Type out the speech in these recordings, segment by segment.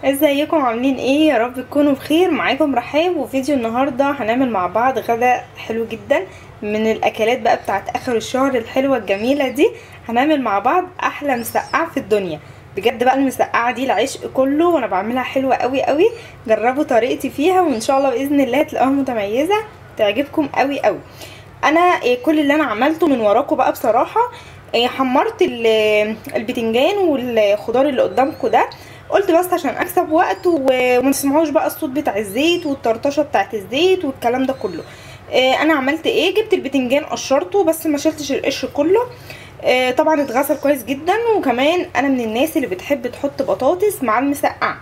ازيكم عاملين ايه يا رب تكونوا بخير معاكم رحاب وفيديو النهارده هنعمل مع بعض غدا حلو جدا من الاكلات بقى بتاعت اخر الشهر الحلوه الجميله دي هنعمل مع بعض احلى مسقعه في الدنيا بجد بقى المسقعه دي العشق كله وانا بعملها حلوه قوي قوي جربوا طريقتي فيها وان شاء الله باذن الله تلاقوها متميزه تعجبكم قوي قوي انا إيه كل اللي انا عملته من وراكم بقى بصراحه إيه حمرت البتنجان والخضار اللي قدامكم ده قلت بس عشان اكسب وقت وما تسمعوش بقى الصوت بتاع الزيت والطرطشه بتاعت الزيت والكلام ده كله إيه انا عملت ايه جبت البتنجان قشرته بس ما شلتش القشر كله إيه طبعا اتغسل كويس جدا وكمان انا من الناس اللي بتحب تحط بطاطس مع المسقعه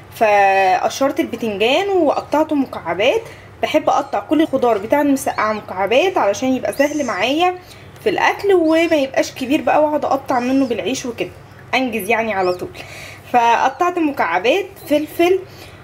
فقشرت البتنجان وقطعته مكعبات بحب اقطع كل الخضار بتاع المسقعه مكعبات علشان يبقى سهل معايا في الاكل وما يبقاش كبير بقى واقعد اقطع منه بالعيش وكده انجز يعني على طول فقطعت مكعبات فلفل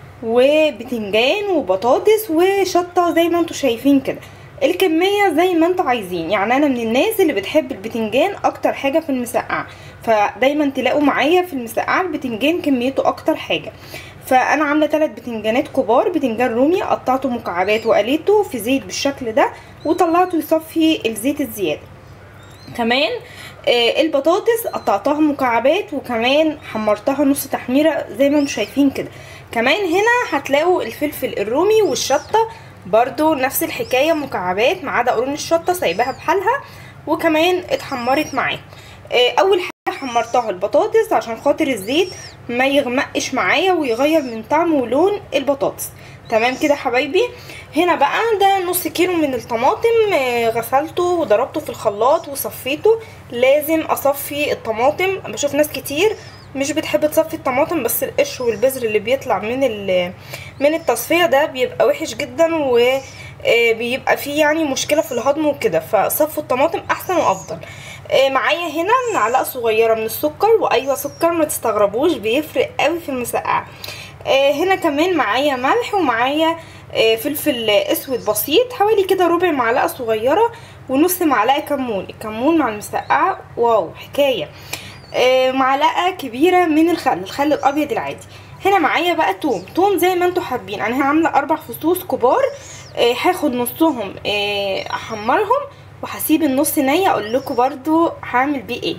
وبتنجان وبطاطس وشطه زي ما انتم شايفين كده الكميه زي ما انتم عايزين يعني انا من الناس اللي بتحب البتنجان اكتر حاجه في المسقعه فدايما تلاقوا معايا في المسقعه البتنجان كميته اكتر حاجه فانا عامله ثلاث بتنجانات كبار بتنجان رومي قطعته مكعبات وقليته في زيت بالشكل ده وطلعته يصفي الزيت الزياده كمان آه البطاطس قطعتها مكعبات وكمان حمرتها نص تحميره زي ما انتم شايفين كده كمان هنا هتلاقوا الفلفل الرومي والشطه برضو نفس الحكايه مكعبات ما عدا قرون الشطه سايباها بحالها وكمان اتحمرت معاها آه اول حاجه حمرتها البطاطس عشان خاطر الزيت ما يغمقش معايا ويغير من طعم ولون البطاطس تمام كده حبايبي هنا بقى ده نص كيلو من الطماطم غسلته وضربته في الخلاط وصفيته لازم اصفي الطماطم بشوف ناس كتير مش بتحب تصفي الطماطم بس القشر والبذر اللي بيطلع من من التصفيه ده بيبقى وحش جدا وبيبقى فيه يعني مشكله في الهضم وكده فصفوا الطماطم احسن وافضل معايا هنا معلقه صغيره من السكر وايوه سكر ما تستغربوش بيفرق قوي في المسقعه هنا كمان معايا ملح ومعايا فلفل اسود بسيط حوالي كده ربع معلقه صغيره ونص معلقه كمون الكمون مع المسقعه واو حكايه معلقه كبيره من الخل الخل الابيض العادي هنا معايا بقى توم توم زي ما انتوا حابين انا عامله اربع فصوص كبار هاخد نصهم احمرهم وهسيب النص ني اقول لكم برضو هعمل بيه ايه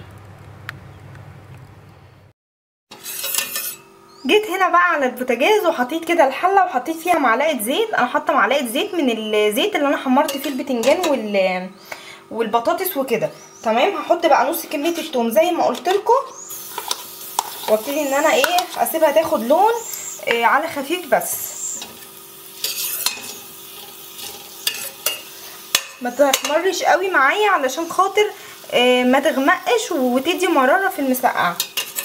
جيت هنا بقى على البوتاجاز وحطيت كده الحله وحطيت فيها معلقه زيت انا حاطه معلقه زيت من الزيت اللي انا حمرت فيه البتنجان وال والبطاطس وكده تمام هحط بقى نص كميه التوم زي ما قلت لكم وابتدي ان انا ايه اسيبها تاخد لون إيه على خفيف بس ما تحمرش قوي معايا علشان خاطر إيه ما تغمقش وتدي مراره في المسقعه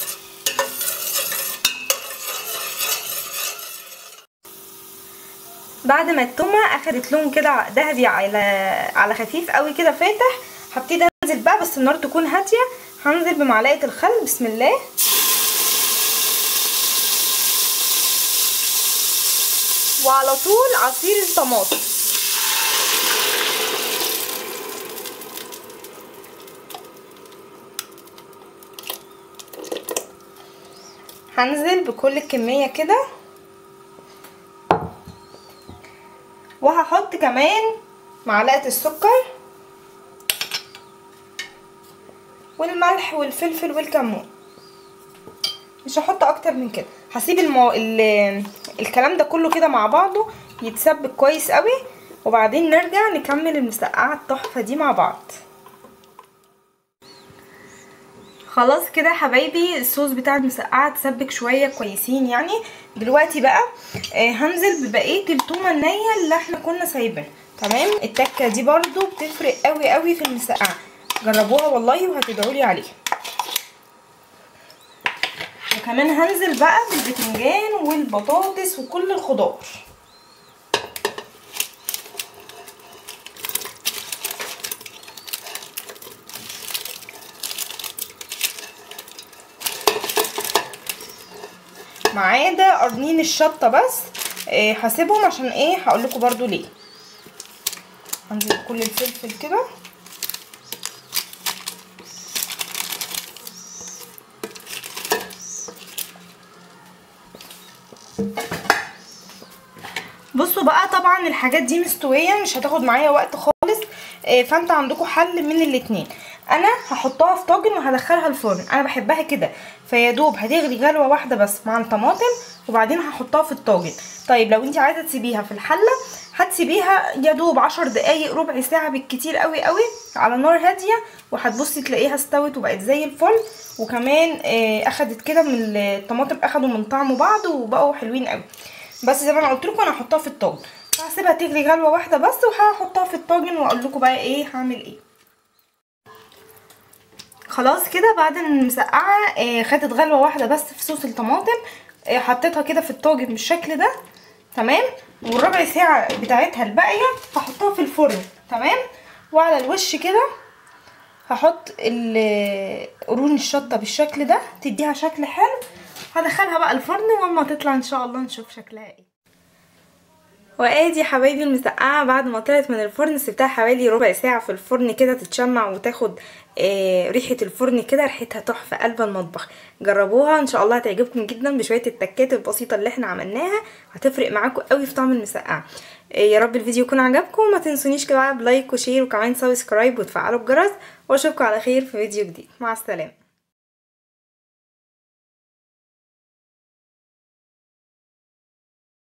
بعد ما التومه اخدت لون كده ذهبي على على خفيف قوي كده فاتح هبتدي انزل بقى بس النار تكون هاديه هنزل بمعلقه الخل بسم الله وعلى طول عصير الطماطم هنزل بكل الكميه كده وهحط كمان معلقه السكر والملح والفلفل والكمون مش هحط اكتر من كده هسيب المو... ال... الكلام ده كله كده مع بعضه يتسبك كويس قوي وبعدين نرجع نكمل المسقعه التحفه دي مع بعض خلاص كده حبايبي الصوص بتاع المسقعه اتسبك شويه كويسين يعني دلوقتي بقى آه هنزل ببقيه التومه النيه اللي احنا كنا سايبينها تمام التكه دي برضو بتفرق قوي قوي في المسقعه جربوها والله وهتدعولي عليها وكمان هنزل بقى بالبتنجان والبطاطس وكل الخضار ما عدا قرنين الشطه بس إيه هسيبهم عشان ايه هقول لكم برده ليه هنزل كل الفلفل كده بصوا بقى طبعا الحاجات دي مستويه مش هتاخد معايا وقت خالص آه، فانت عندكم حل من الاتنين انا هحطها في طاجن وهدخلها الفرن انا بحبها كده فيا دوب هتغلي غلوه واحده بس مع الطماطم وبعدين هحطها في الطاجن طيب لو انت عايزه تسيبيها في الحله هتسيبيها يا دوب عشر دقايق ربع ساعه بالكتير قوي قوي على نار هاديه وهتبصي تلاقيها استوت وبقت زي الفل وكمان آه، اخدت كده من الطماطم اخدوا من طعم بعض وبقوا حلوين قوي بس زي ما انا قلت لكم انا هحطها في الطاجن هسيبها تغلي غلوه واحده بس وهحطها في الطاجن واقول لكم بقى ايه هعمل ايه خلاص كده بعد المسقعه آه، خدت غلوه واحده بس في صوص الطماطم آه، حطيتها كده في الطاجن بالشكل ده تمام والربع ساعه بتاعتها الباقيه هحطها في الفرن تمام وعلى الوش كده هحط ال- قرون الشطه بالشكل ده تديها شكل حلو هدخلها بقى الفرن واما تطلع ان شاء الله نشوف شكلها ايه وادي حبايبي المسقعه بعد ما طلعت من الفرن سبتها حوالي ربع ساعه في الفرن كده تتشمع وتاخد آه ريحه الفرن كده ريحتها تحفه قلب المطبخ جربوها ان شاء الله هتعجبكم جدا بشويه التكات البسيطه اللي احنا عملناها هتفرق معاكم قوي في طعم المسقعه آه يا رب الفيديو يكون عجبكم ما تنسونيش كده بقى بلايك وشير وكمان سبسكرايب وتفعلوا الجرس واشوفكم على خير في فيديو جديد مع السلامه